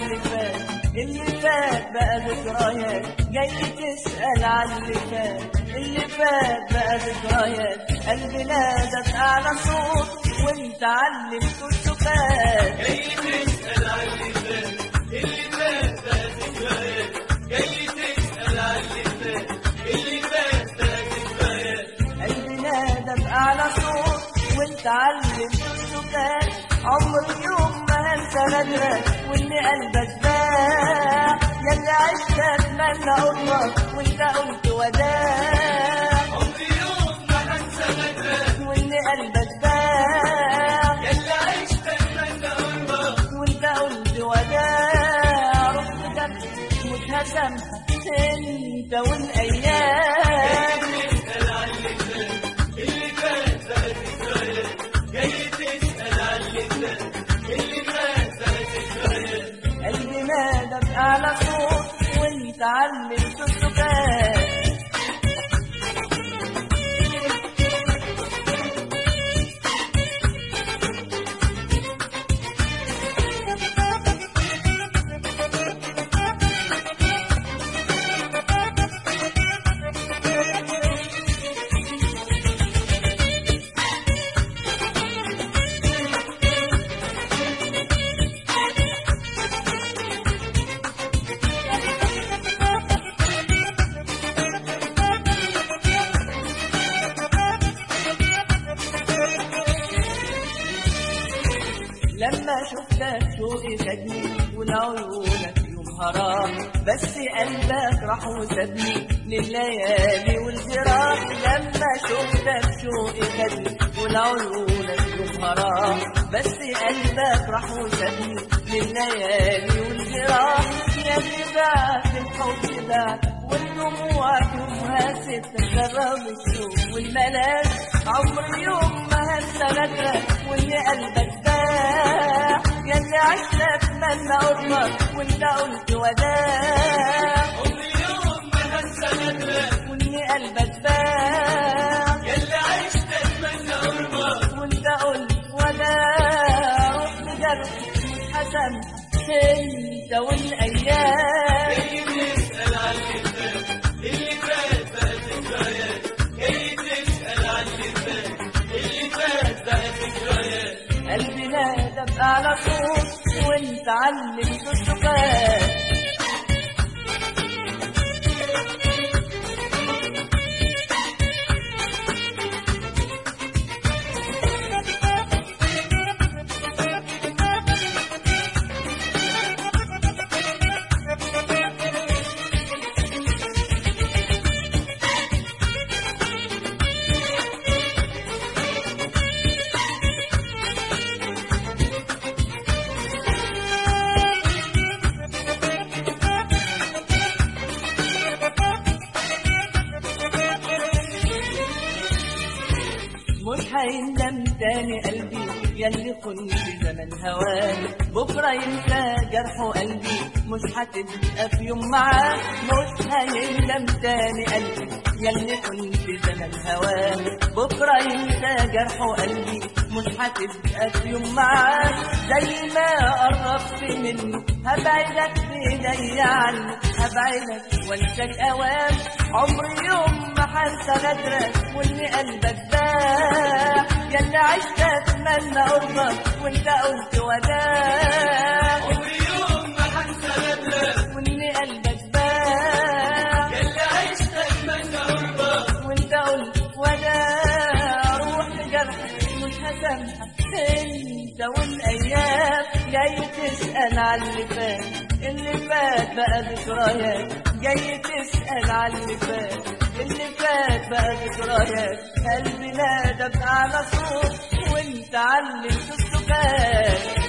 اللي فات اللي فات بقى ذكريات جاي تسأل عن اللي فات اللي فات بقى ذكريات قلبي نادت أعلى صوت وانت علمت السكات جاي تسأل عن اللي فات اللي فات بقى ذكريات جاي تسأل عن اللي فات اللي فات بقى ذكريات قلبي نادى بأعلى صوت وانت علمت السكات عمر يوم ما هنسى نادرك واللي قلبك باع يلي عشت اتمنى قربك وانت قلت وداع عمري يوم ما هنسى غدرك واللي قلبك باع يلا عشت اتمنى قربك وانت قلت وداع رحت جنبك مش هسامحك انت والايام تسأل عن اللي فات اللي فات بقى ذكريات جاي تسأل عن اللي فات اللي فات بقى ذكريات قلبي نادى بأعلى صوت وانت علمت السكات لما شفتك شوقي خدني ولعيونك يوم هراح بس قلبك راح وسابني لليالي والجراح لما شفتك شوقي خدني ولعيونك يوم هراح بس قلبك راح وسابني لليالي والجراح يا اللي بعت الحب بعت والدموع يومها ست جرب الشوق والملاك عمر يوم ما هنسى نجرك واللي قلبك باع يلي عشت اتمنى قربك وانت قلت وداع عمري يوم ما هنسى غدرك واللي قلبك باع يلا عشت اتمنى قربك وانت قلت وداع روح بجرح مش هسامحك انت والايام جاي تسأل عن اللي فات اللي فات بقى ذكريات جاي تسأل عن اللي فات اللي فات بقى ذكريات قلبي نادى بأعلى صوت وانت علمت السكات مش هيندم تاني قلبي يلي كنت زمن هواك بكرة ينسى جرحه قلبي مش هتبقى في يوم معاه مش هيندم تاني قلبي يلي كنت زمن هواك بكرة ينسى جرحه قلبي مش هتبقى في يوم معاه زي ما قربت منه هبعدك بإيدي عنه هبعدك وانساك أوام عمري يوم ما هنسى غدرك واللي قلبك باع يلا عشت اتمنى قربك وانت قلت وداع عمري يوم ما هنسى غدرك واللي قلبك باع يلا عشت اتمنى قربك وانت قلت وداع روح لجرحك مش هسامحك انت والايام جاي تسأل على اللي فات اللي فات بقى ذكريات جاي تسأل على اللي فات اللي فات بقى ذكريات قلبي نادى بأعلى صوت وانت علمت السكات